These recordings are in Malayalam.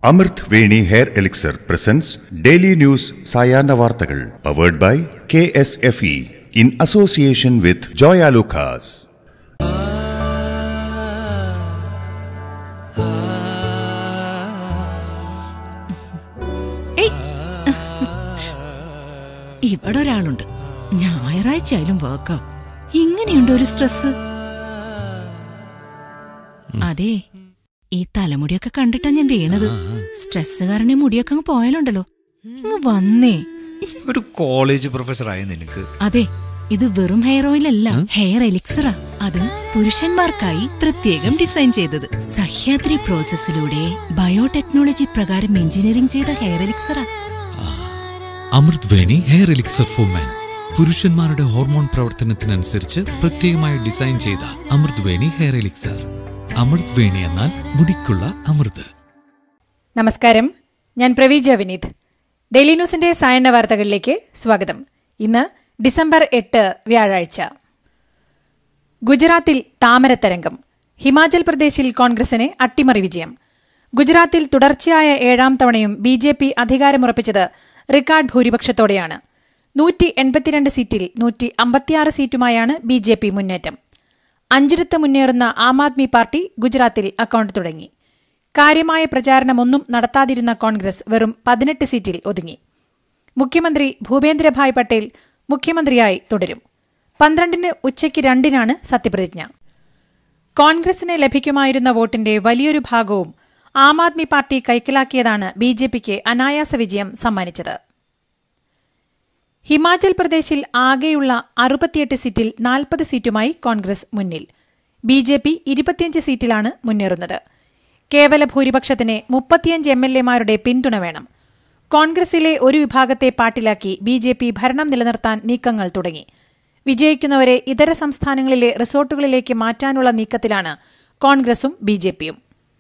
അമൃത് Veni hair elixir presents daily news സായാഹ്ന വാർത്തകൾ powered by K S F E in association with Joyalukkas ഏയ്. ഇവിടെ ഒരാളുണ്ട് ഞായറാഴ്ച ആയാലും വർക്കാ ഇങ്ങനെയുണ്ട് ഒരു സ്ട്രെസ് അതെ ഈ തലമുടിയൊക്കെ കണ്ടിട്ടാ ഞാൻ വീണത് സ്ട്രെസ് കാരണം ഈ മുടിയൊക്കെ അങ്ങ് പോയാലുണ്ടല്ലോ ഇങ്ങ് വന്നേ ഒരു കോളേജ് പ്രൊഫസറായ നിനക്ക് അതെ ഇത് വെറും ഹെയർ ഓയിൽ അല്ല ഹെയർ എലിക്സറാ അത് പുരുഷന്മാർക്കായി പ്രത്യേകം ഡിസൈൻ ചെയ്തത് സഹ്യാദ്രി പ്രോസസ്സിലൂടെ ബയോടെക്നോളജി പ്രകാരം എഞ്ചിനീയറിംഗ് ചെയ്ത ഹെയർ എലിക്സറാ Amrut Veni hair elixir for men പുരുഷന്മാരുടെ ഹോർമോൺ പ്രവർത്തനത്തിനനുസരിച്ച് പ്രത്യേകമായി ഡിസൈൻ ചെയ്ത അമൃത് വേണി ഹെയർ എലിക്സർ അമൃത് വേണി എന്നാൽ മുടിക്കുള്ള അമൃത് നമസ്കാരം ഞാൻ പ്രവീജ വിനീത് ഡെയിലി ന്യൂസിന്റെ സായന്ന വാർത്തകളിലേക്ക് സ്വാഗതം ഇന്ന് ഡിസംബർ എട്ട് വ്യാഴാഴ്ച ഗുജറാത്തിൽ താമരത്തരംഗം ഹിമാചൽ പ്രദേശിൽ കോൺഗ്രസിന് അട്ടിമറി വിജയം ഗുജറാത്തിൽ തുടർച്ചയായ ഏഴാം തവണയും ബി ജെ പി അധികാരമുറപ്പിച്ചത് റെക്കോർഡ് ഭൂരിപക്ഷത്തോടെയാണ് നൂറ്റി എൺപത്തിരണ്ട് സീറ്റിൽ നൂറ്റി അമ്പത്തിയാറ് സീറ്റുമായാണ് ബി ജെ പി മുന്നേറ്റം അഞ്ചിടത്ത് മുന്നേറുന്ന ആം ആദ്മി പാർട്ടി ഗുജറാത്തിൽ അക്കൌണ്ട് തുടങ്ങി കാര്യമായ പ്രചാരണമൊന്നും നടത്താതിരുന്ന കോൺഗ്രസ് വെറും പതിനെട്ട് സീറ്റിൽ ഒതുങ്ങി മുഖ്യമന്ത്രി ഭൂപേന്ദ്രഭായ് പട്ടേൽ മുഖ്യമന്ത്രിയായി തുടരും പന്ത്രണ്ടിന് ഉച്ചയ്ക്ക് രണ്ടിനാണ് സത്യപ്രതിജ്ഞ കോൺഗ്രസിന് ലഭിക്കുമായിരുന്ന വോട്ടിന്റെ വലിയൊരു ഭാഗവും ആം ആദ്മി പാർട്ടി കൈക്കലാക്കിയതാണ് ബി ജെ പിക്ക് അനായാസ വിജയം സമ്മാനിച്ചത് ഹിമാചൽ പ്രദേശിൽ ആകെയുള്ള അറുപത്തിയെട്ട് സീറ്റിൽ നാൽപ്പത് സീറ്റുമായി കോൺഗ്രസ് മുന്നിൽ ബി ജെ പി ഇരുപത്തിയഞ്ച് സീറ്റിലാണ് മുന്നേറുന്നത് കേവല ഭൂരിപക്ഷത്തിന് മുപ്പത്തിയഞ്ച് എം എൽ എമാരുടെ പിന്തുണ വേണം കോൺഗ്രസിലെ ഒരു വിഭാഗത്തെ പാട്ടിലാക്കി ബി ജെ പി ഭരണം നിലനിർത്താൻ നീക്കങ്ങൾ തുടങ്ങി വിജയിക്കുന്നവരെ ഇതര സംസ്ഥാനങ്ങളിലെ റിസോർട്ടുകളിലേക്ക് മാറ്റാനുള്ള നീക്കത്തിലാണ് കോൺഗ്രസും ബി ജെ പിയും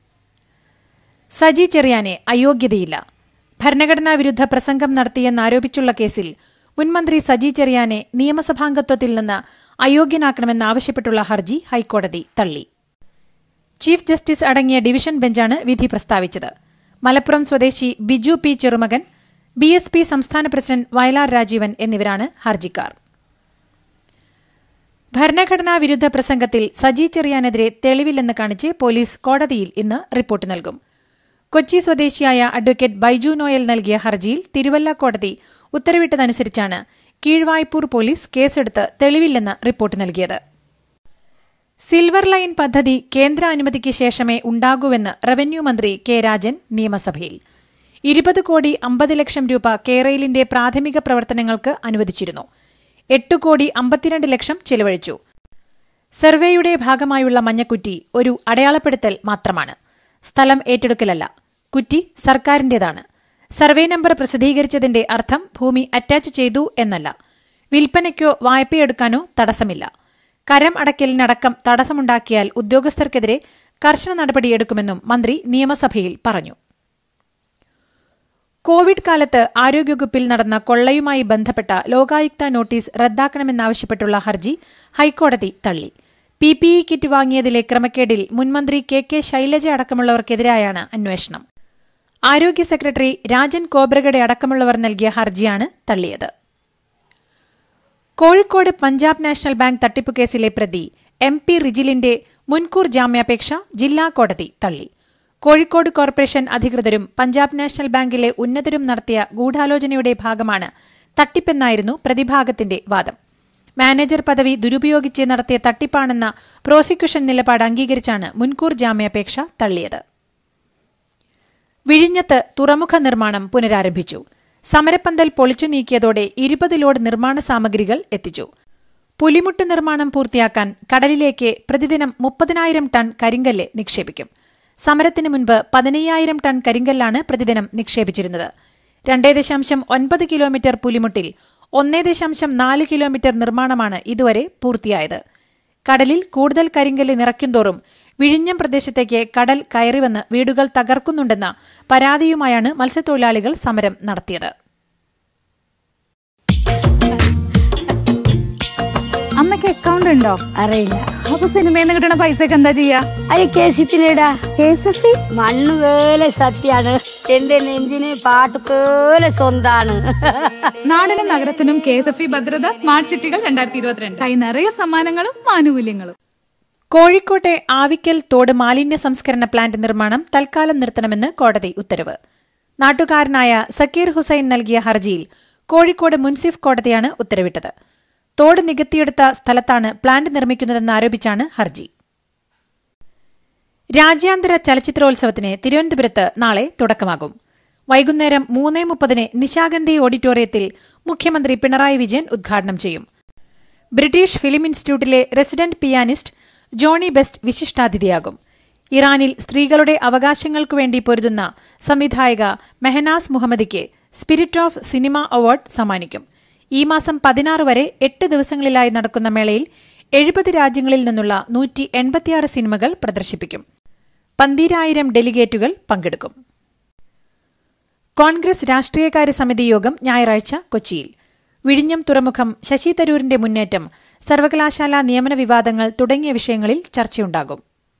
സജി ചെറിയാനെ അയോഗ്യതയില്ല ഭരണഘടനാ വിരുദ്ധ പ്രസംഗം നടത്തിയെന്നാരോപിച്ചുള്ള കേസിൽ മുൻമന്ത്രി സജി ചെറിയാനെ നിയമസഭാംഗത്വത്തിൽ നിന്ന് അയോഗ്യനാക്കണമെന്നാവശ്യപ്പെട്ടുള്ള ഹർജി ഹൈക്കോടതി തള്ളി ചീഫ് ജസ്റ്റിസ് അടങ്ങിയ ഡിവിഷൻ ബെഞ്ചാണ് വിധി പ്രസ്താവിച്ചത് മലപ്പുറം സ്വദേശി ബിജു പി ചെറുമകൻ ബി എസ് പി സംസ്ഥാന പ്രസിഡന്റ് വയലാർ രാജീവൻ എന്നിവരാണ് ഹർജിക്കാർ ഭരണഘടനാ വിരുദ്ധ പ്രസംഗത്തിൽ സജി ചെറിയാനെതിരെ തെളിവില്ലെന്ന് കാണിച്ച് പോലീസ് കോടതിയിൽ ഇന്ന് റിപ്പോർട്ട് നൽകും കൊച്ചി സ്വദേശിയായ അഡ്വക്കേറ്റ് ബൈജു നോയൽ നൽകിയ ഹർജിയിൽ തിരുവല്ല കോടതി ഉത്തരവിട്ടതനുസരിച്ചാണ് കീഴ്വായ്പൂർ പോലീസ് കേസെടുത്ത് തെളിവില്ലെന്ന് റിപ്പോർട്ട് നൽകിയത് സിൽവർ ലൈൻ പദ്ധതി കേന്ദ്ര അനുമതിക്ക് ശേഷമേ ഉണ്ടാകൂവെന്ന് റവന്യൂ മന്ത്രി കെ രാജൻ നിയമസഭയിൽ ഇരുപത് കോടി അമ്പത് ലക്ഷം രൂപ കേരളിന്റെ പ്രാഥമിക പ്രവർത്തനങ്ങൾക്ക് അനുവദിച്ചിരുന്നു എട്ട് കോടി അമ്പത്തിരണ്ട് ലക്ഷം ചെലവഴിച്ചു സർവേയുടെ ഭാഗമായുള്ള മഞ്ഞക്കുറ്റി ഒരു അടയാളപ്പെടുത്തൽ മാത്രമാണ് സ്ഥലം ഏറ്റെടുക്കലല്ല കുറ്റി സർക്കാരിന്റേതാണ് സർവേ നമ്പർ പ്രസിദ്ധീകരിച്ചതിന്റെ അർത്ഥം ഭൂമി അറ്റാച്ച് ചെയ്തു എന്നല്ല വിൽപ്പനയ്ക്കോ വായ്പയെടുക്കാനോ തടസ്സമില്ല കരം അടയ്ക്കലിനടക്കം തടസ്സമുണ്ടാക്കിയാൽ ഉദ്യോഗസ്ഥർക്കെതിരെ കർശന നടപടിയെടുക്കുമെന്നും മന്ത്രി നിയമസഭയിൽ പറഞ്ഞു കോവിഡ് കാലത്ത് ആരോഗ്യവകുപ്പിൽ നടന്ന കൊള്ളയുമായി ബന്ധപ്പെട്ട ലോകായുക്ത നോട്ടീസ് റദ്ദാക്കണമെന്നാവശ്യപ്പെട്ടുള്ള ഹർജി ഹൈക്കോടതി തള്ളി പി പി ഇ കിറ്റ് വാങ്ങിയതിലെ ക്രമക്കേടിൽ മുൻമന്ത്രി കെ കെ ശൈലജ അടക്കമുള്ളവർക്കെതിരായാണ് അന്വേഷണം ആരോഗ്യ സെക്രട്ടറി രാജൻ കോബ്രഗഡെ അടക്കമുള്ളവർ നൽകിയ ഹർജിയാണ് തള്ളിയത് കോഴിക്കോട് പഞ്ചാബ് നാഷണൽ ബാങ്ക് തട്ടിപ്പ് കേസിലെ പ്രതി എം പി റിജിലിന്റെ മുൻകൂർ ജാമ്യാപേക്ഷ ജില്ലാ കോടതി തള്ളി കോഴിക്കോട് കോർപ്പറേഷൻ അധികൃതരും പഞ്ചാബ് നാഷണൽ ബാങ്കിലെ ഉന്നതരും നടത്തിയ ഗൂഢാലോചനയുടെ ഭാഗമാണ് തട്ടിപ്പെന്നായിരുന്നു പ്രതിഭാഗത്തിന്റെ വാദം മാനേജർ പദവി ദുരുപയോഗിച്ച് നടത്തിയ തട്ടിപ്പാണെന്ന പ്രോസിക്യൂഷൻ നിലപാട് അംഗീകരിച്ചാണ് മുൻകൂർ ജാമ്യാപേക്ഷ തള്ളിയത് വിഴിഞ്ഞത്ത് തുറമുഖ നിർമ്മാണം പുനരാരംഭിച്ചു സമരപ്പന്തൽ പൊളിച്ചു നീക്കിയതോടെ ഇരുപത് ലോഡ് നിർമ്മാണ സാമഗ്രികൾ എത്തിച്ചു പുലിമുട്ട് നിർമ്മാണം പൂർത്തിയാക്കാൻ കടലിലേക്ക് പ്രതിദിനം മുപ്പതിനായിരം ടൺ കരിങ്കല്ല് നിക്ഷേപിക്കും സമരത്തിന് മുൻപ് പതിനയ്യായിരം ടൺ കരിങ്കല്ലാണ് പ്രതിദിനം നിക്ഷേപിച്ചിരുന്നത് രണ്ടേ ദശാംശം ഒൻപത് കിലോമീറ്റർ പുലിമുട്ടിൽ ഒന്നേ ദശാംശം നാല് കിലോമീറ്റർ നിർമ്മാണമാണ് ഇതുവരെ പൂർത്തിയായത് കടലിൽ കൂടുതൽ കരിങ്കല്ല് നിറയ്ക്കുന്തോറും വിഴിഞ്ഞം പ്രദേശത്തേക്ക് കടൽ കയറിവന്ന് വീടുകൾ തകർക്കുന്നുണ്ടെന്ന പരാതിയുമായാണ് മത്സ്യത്തൊഴിലാളികൾ സമരം നടത്തിയത് അമ്മയ്ക്ക് അക്കൗണ്ട് ഉണ്ടോ അറിയില്ല അപ്പൊ സിനിമയിൽ കിട്ടണ പൈസക്ക് എന്താ ചെയ്യാ അത് കെ സി പിയിലിടാ കെ എസ് എഫ് മണ്ണ് വേലെ സത്യാണ് എന്റെ നെഞ്ചിന് പാട്ട് പോലെ സ്വന്താണ് നാടിനും നഗരത്തിനും കെ എസ് എഫ് ഇ ഭദ്രത സ്മാർട്ട് സിറ്റികൾ രണ്ടായിരത്തി ഇരുപത്തിരണ്ട് കൈ നിറയെ സമ്മാനങ്ങളും ആനുകൂല്യങ്ങളും കോഴിക്കോട്ടെ ആവിക്കൽ തോട് മാലിന്യ സംസ്കരണ പ്ലാന്റ് നിർമ്മാണം തൽക്കാലം നിർത്തണമെന്ന് കോടതി ഉത്തരവ് നാട്ടുകാരനായ സക്കീർ ഹുസൈൻ നൽകിയ ഹർജിയിൽ കോഴിക്കോട് മുൻസിഫ് കോടതിയാണ് ഉത്തരവിട്ടത് തോട് നികത്തിയെടുത്ത സ്ഥലത്താണ് പ്ലാന്റ് നിർമ്മിക്കുന്നതെന്ന് ആരോപിച്ചാണ് ഹർജി രാജ്യാന്തര ചലച്ചിത്രോത്സവത്തിന് തിരുവനന്തപുരത്ത് നാളെ തുടക്കമാകും വൈകുന്നേരം മൂന്ന് മുപ്പതിന് നിശാഗന്ധി ഓഡിറ്റോറിയത്തിൽ മുഖ്യമന്ത്രി പിണറായി വിജയൻ ഉദ്ഘാടനം ചെയ്യും ബ്രിട്ടീഷ് ഫിലിം ഇൻസ്റ്റിറ്റ്യൂട്ടിലെ റെസിഡന്റ് പിയാനിസ്റ്റ് ജോണി ബെസ്റ്റ് വിശിഷ്ടാതിഥിയാകും ഇറാനിൽ സ്ത്രീകളുടെ അവകാശങ്ങൾക്കു വേണ്ടി പൊരുതുന്ന സംവിധായക മെഹനാസ് മുഹമ്മദിക്ക് സ്പിരിറ്റ് ഓഫ് സിനിമ അവാർഡ് സമ്മാനിക്കും ഈ മാസം പതിനാറ് വരെ എട്ട് ദിവസങ്ങളിലായി നടക്കുന്ന മേളയിൽ എഴുപത് രാജ്യങ്ങളിൽ നിന്നുള്ള നൂറ്റി എൺപത്തിയാറ് സിനിമകൾ പ്രദർശിപ്പിക്കും പന്തീരായിരം ഡെലിഗേറ്റുകൾ പങ്കെടുക്കും കോൺഗ്രസ് രാഷ്ട്രീയകാര്യ സമിതി യോഗം ഞായറാഴ്ച കൊച്ചിയിൽ വിഴിഞ്ഞം തുറമുഖം ശശി തരൂരിന്റെ മുന്നേറ്റം സർവകലാശാല നിയമന വിവാദങ്ങൾ തുടങ്ങിയ വിഷയങ്ങളിൽ ചർച്ചയുണ്ടാകും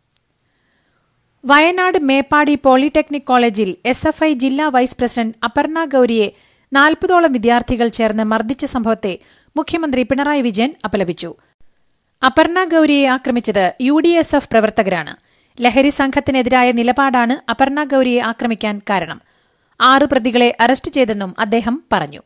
വയനാട് മേപ്പാടി പോളിടെക്നിക് കോളേജിൽ എസ് എഫ് ഐ ജില്ലാ വൈസ് പ്രസിഡന്റ് അപർണ ഗൌരിയെ നാൽപ്പതോളം വിദ്യാർത്ഥികൾ ചേർന്ന് മർദ്ദിച്ച സംഭവത്തെ മുഖ്യമന്ത്രി പിണറായി വിജയൻ അപലപിച്ചു അപർണ ഗൌരിയെ ആക്രമിച്ചത് യു ഡി എസ് എഫ് പ്രവർത്തകരാണ് ലഹരി സംഘത്തിനെതിരായ നിലപാടാണ് അപർണ ഗൌരിയെ ആക്രമിക്കാൻ കാരണം ആറ് പ്രതികളെ അറസ്റ്റ് ചെയ്തെന്നും അദ്ദേഹം പറഞ്ഞു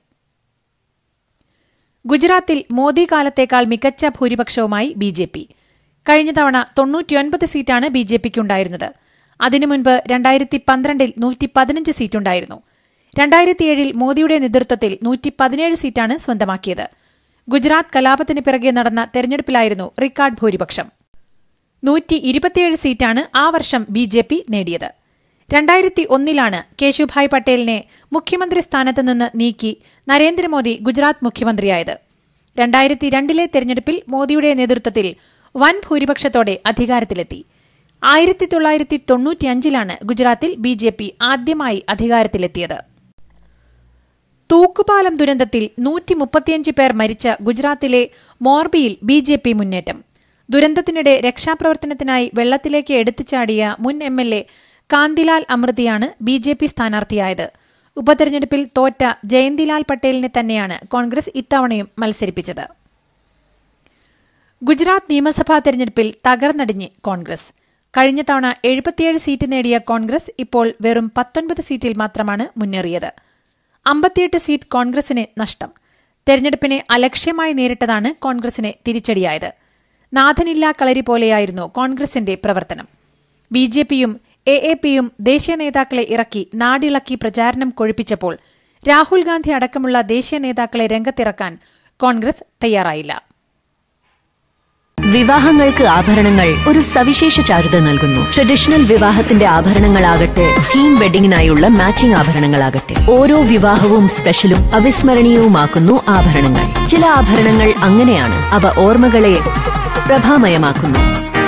ഗുജറാത്തിൽ മോദി കാലത്തേക്കാൾ മികച്ച ഭൂരിപക്ഷവുമായി ബി ജെ പി കഴിഞ്ഞ തവണ തൊണ്ണൂറ്റിയൊൻപത് സീറ്റാണ് ബി ജെ പിക്കുണ്ടായിരുന്നത് അതിനു മുൻപ് രണ്ടായിരത്തി പന്ത്രണ്ടിൽ നൂറ്റി പതിനഞ്ച് സീറ്റുണ്ടായിരുന്നു രണ്ടായിരത്തിയേഴിൽ മോദിയുടെ നേതൃത്വത്തിൽ നൂറ്റി പതിനേഴ് സീറ്റാണ് സ്വന്തമാക്കിയത് ഗുജറാത്ത് കലാപത്തിന് പിറകെ നടന്ന തെരഞ്ഞെടുപ്പിലായിരുന്നു റിക്കാർഡ് ഭൂരിപക്ഷം നൂറ്റി ഇരുപത്തിയേഴ് സീറ്റാണ് ആ വർഷം ബി ജെ പി നേടിയത് രണ്ടായിരത്തി ഒന്നിലാണ് കേശുഭായ് പട്ടേലിനെ മുഖ്യമന്ത്രി സ്ഥാനത്ത് നിന്ന് നീക്കി നരേന്ദ്രമോദി ഗുജറാത്ത് മുഖ്യമന്ത്രിയായത് രണ്ടായിരത്തി രണ്ടിലെ തെരഞ്ഞെടുപ്പിൽ മോദിയുടെ നേതൃത്വത്തിൽ വൻ ഭൂരിപക്ഷത്തോടെ അധികാരത്തിലെത്തി ആയിരത്തി തൊള്ളായിരത്തി തൊണ്ണൂറ്റിയഞ്ചിലാണ് ഗുജറാത്തിൽ ബി ജെ പി ആദ്യമായി അധികാരത്തിലെത്തിയത് തൂക്കുപാലം ദുരന്തത്തിൽ നൂറ്റി മുപ്പത്തിയഞ്ച് പേർ മരിച്ച ഗുജറാത്തിലെ മോർബിയിൽ ബി ജെ പി മുന്നേറ്റം ദുരന്തത്തിനിടെ രക്ഷാപ്രവർത്തനത്തിനായി വെള്ളത്തിലേക്ക് എടുത്തുചാടിയ മുൻ എം എൽ എ കാന്തിലാൽ അമൃതിയാണ് ബി ജെ പി സ്ഥാനാർത്ഥിയായത് ഉപതെരഞ്ഞെടുപ്പിൽ തോറ്റ ജയന്തിലാൽ പട്ടേലിനെ തന്നെയാണ് കോൺഗ്രസ് ഇത്തവണയും മത്സരിപ്പിച്ചത് ഗുജറാത്ത് നിയമസഭാ തെരഞ്ഞെടുപ്പിൽ തകർന്നടിഞ്ഞ് കോൺഗ്രസ് കഴിഞ്ഞ തവണ എഴുപത്തിയേഴ് സീറ്റ് നേടിയ കോൺഗ്രസ് ഇപ്പോൾ വെറും പത്തൊൻപത് സീറ്റിൽ മാത്രമാണ് മുന്നേറിയത് അമ്പത്തിയെട്ട് സീറ്റ് കോൺഗ്രസിന് നഷ്ടം തെരഞ്ഞെടുപ്പിനെ അലക്ഷ്യമായി നേരിട്ടതാണ് കോൺഗ്രസിന് തിരിച്ചടിയായത് നാഥനില്ലാ കളരി പോലെയായിരുന്നു കോൺഗ്രസിന്റെ പ്രവർത്തനം ബി ജെ പിയും എ എ പിയും ദേശീയ നേതാക്കളെ ഇറക്കി നാടിളക്കി പ്രചാരണം കൊഴുപ്പിച്ചപ്പോൾ രാഹുൽ ഗാന്ധി അടക്കമുള്ള ദേശീയ നേതാക്കളെ രംഗത്തിറക്കാൻ കോൺഗ്രസ് തയ്യാറായില്ല വിവാഹങ്ങൾക്ക് ആഭരണങ്ങൾ ഒരു സവിശേഷ ചാരുത നൽകുന്നു ട്രഡീഷണൽ വിവാഹത്തിന്റെ ആഭരണങ്ങളാകട്ടെ തീം വെഡിങ്ങിനായുള്ള മാച്ചിംഗ് ആഭരണങ്ങളാകട്ടെ ഓരോ വിവാഹവും സ്പെഷ്യലും അവിസ്മരണീയവുമാക്കുന്നു ആഭരണങ്ങൾ ചില ആഭരണങ്ങൾ അങ്ങനെയാണ് അവ ഓർമ്മകളെ പ്രഭാമയമാക്കുന്നു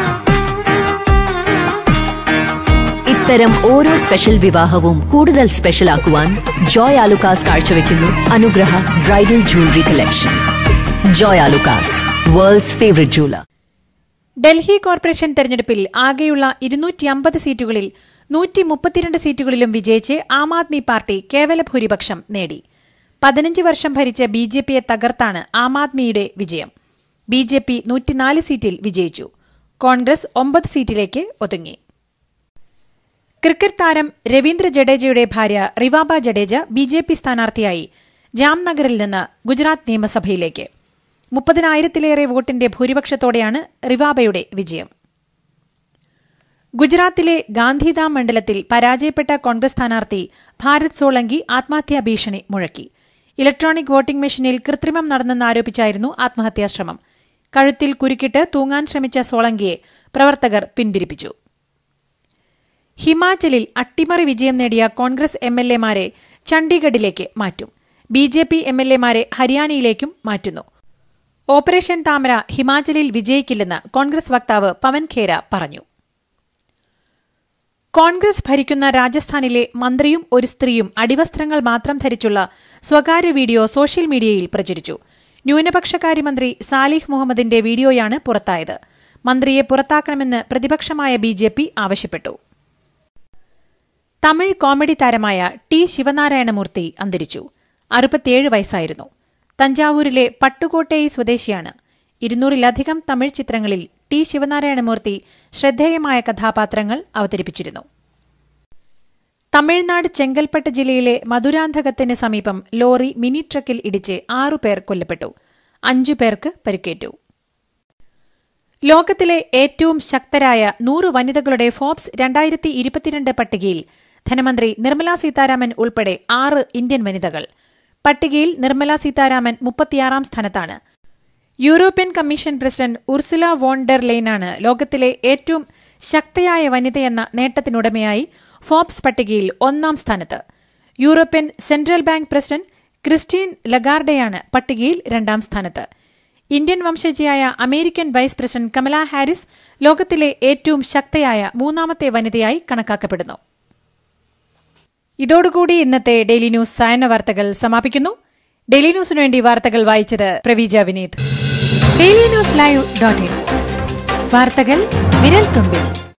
ഇത്തരം ഓരോ സ്പെഷ്യൽ വിവാഹവും കൂടുതൽ സ്പെഷ്യൽ ആക്കുവാൻ ജോയ് ആലുക്കാസ് കാഴ്ചവെക്കുന്നു Anugraha bridal jewellery collection Joy Alukkas world's favourite jeweller Delhi corporation തെരഞ്ഞെടുപ്പിൽ ആകെയുള്ള ഇരുന്നൂറ്റി അമ്പത് സീറ്റുകളിൽ നൂറ്റി മുപ്പത്തിരണ്ട് സീറ്റുകളിലും വിജയിച്ച് ആം ആദ്മി പാർട്ടി കേവല ഭൂരിപക്ഷം നേടി പതിനഞ്ച് വർഷം ഭരിച്ച ബി ജെ പിയെ തകർത്താണ് ആം ആദ്മിയുടെ വിജയം ബി ജെ പി നൂറ്റിനാല് സീറ്റിൽ വിജയിച്ചു കോൺഗ്രസ് ഒമ്പത് സീറ്റിലേക്ക് ഒതുങ്ങി ക്രിക്കറ്റ് താരം രവീന്ദ്ര ജഡേജയുടെ ഭാര്യ Rivaba Jadeja B J P സ്ഥാനാർത്ഥിയായി ജാംനഗറിൽ നിന്ന് ഗുജറാത്ത് നിയമസഭയിലേക്ക് മുപ്പതിനായിരത്തിലേറെ വോട്ടിന്റെ ഭൂരിപക്ഷത്തോടെയാണ് റിവാബയുടെ വിജയം ഗുജറാത്തിലെ ഗാന്ധിധാം മണ്ഡലത്തിൽ പരാജയപ്പെട്ട കോൺഗ്രസ് സ്ഥാനാർത്ഥി ഭാരത് സോളങ്കി ആത്മഹത്യാ ഭീഷണി മുഴക്കി ഇലക്ട്രോണിക് വോട്ടിംഗ് മെഷീനിൽ കൃത്രിമം നടന്നെന്നാരോപിച്ചായിരുന്നു ആത്മഹത്യാശ്രമം കഴുത്തിൽ കുരുക്കിട്ട് തൂങ്ങാൻ ശ്രമിച്ച സോളങ്കിയെ പ്രവർത്തകർ പിന്തിരിപ്പിച്ചു ഹിമാചലിൽ അട്ടിമറി വിജയം നേടിയ കോൺഗ്രസ് എം എൽ എമാരെ ചണ്ഡീഗഡിലേക്ക് മാറ്റും B J P M L എമാരെ ഹരിയാനയിലേക്കും മാറ്റുന്നു ഓപ്പറേഷൻ താമര ഹിമാചലിൽ വിജയിക്കില്ലെന്ന് കോൺഗ്രസ് വക്താവ് പവൻ ഖേര പറഞ്ഞു കോൺഗ്രസ് ഭരിക്കുന്ന രാജസ്ഥാനിലെ മന്ത്രിയും ഒരു സ്ത്രീയും അടിവസ്ത്രങ്ങൾ മാത്രം ധരിച്ചുള്ള സ്വകാര്യ വീഡിയോ സോഷ്യൽ മീഡിയയിൽ പ്രചരിച്ചു ന്യൂനപക്ഷകാര്യമന്ത്രി സാലിഹ് മുഹമ്മദിന്റെ വീഡിയോയാണ് പുറത്തായത് മന്ത്രിയെ പുറത്താക്കണമെന്ന് പ്രതിപക്ഷമായ ബി ജെ പി ആവശ്യപ്പെട്ടു തമിഴ് കോമഡി താരമായ ടി ശിവനാരായണമൂർത്തി അന്തരിച്ചു അറുപത്തിയേഴ് വയസ്സായിരുന്നു തഞ്ചാവൂരിലെ പട്ടുകോട്ടൈ സ്വദേശിയാണ് ഇരുന്നൂറിലധികം തമിഴ് ചിത്രങ്ങളിൽ ടി ശിവനാരായണമൂർത്തി ശ്രദ്ധേയമായ കഥാപാത്രങ്ങൾ അവതരിപ്പിച്ചിരുന്നു തമിഴ്നാട് ചെങ്കൽപ്പട്ട് ജില്ലയിലെ മധുരാന്തകത്തിന് സമീപം ലോറി മിനി ട്രക്കിൽ ഇടിച്ച് ആറുപേർ കൊല്ലപ്പെട്ടു അഞ്ചു പേർക്ക് പരിക്കേറ്റു ലോകത്തിലെ ഏറ്റവും ശക്തരായ നൂറ് വനിതകളുടെ ഫോബ്സ് രണ്ടായിരത്തി ഇരുപത്തിരണ്ട് പട്ടികയിൽ ധനമന്ത്രി നിർമ്മലാ സീതാരാമൻ ഉൾപ്പെടെ ആറ് ഇന്ത്യൻ വനിതകൾ പട്ടികയിൽ നിർമ്മലാ സീതാരാമൻ മുപ്പത്തിയാറാം സ്ഥാനത്താണ് European commission president Ursula von der ലെയ്നാണ് ലോകത്തിലെ ഏറ്റവും ശക്തയായ വനിതയെന്ന നേട്ടത്തിനുടമയായി ഫോബ്സ് പട്ടികയിൽ ഒന്നാം സ്ഥാനത്ത് European central bank president Christine ലഗാർഡയാണ് പട്ടികയിൽ രണ്ടാം സ്ഥാനത്ത് ഇന്ത്യൻ വംശജയായ American vice president Kamala Harris ലോകത്തിലെ ഏറ്റവും ശക്തയായ മൂന്നാമത്തെ വനിതയായി കണക്കാക്കപ്പെടുന്നു ഇതോടുകൂടി ഇന്നത്തെ ഡെയിലി ന്യൂസ് സായന വാർത്തകൾ സമാപിക്കുന്നു ഡെയിലി ന്യൂസിനു വേണ്ടി വാർത്തകൾ വായിച്ചത് Praveeja Vineeth daily news live dot in വാർത്തകൾ വിരൽ തുമ്പിൽ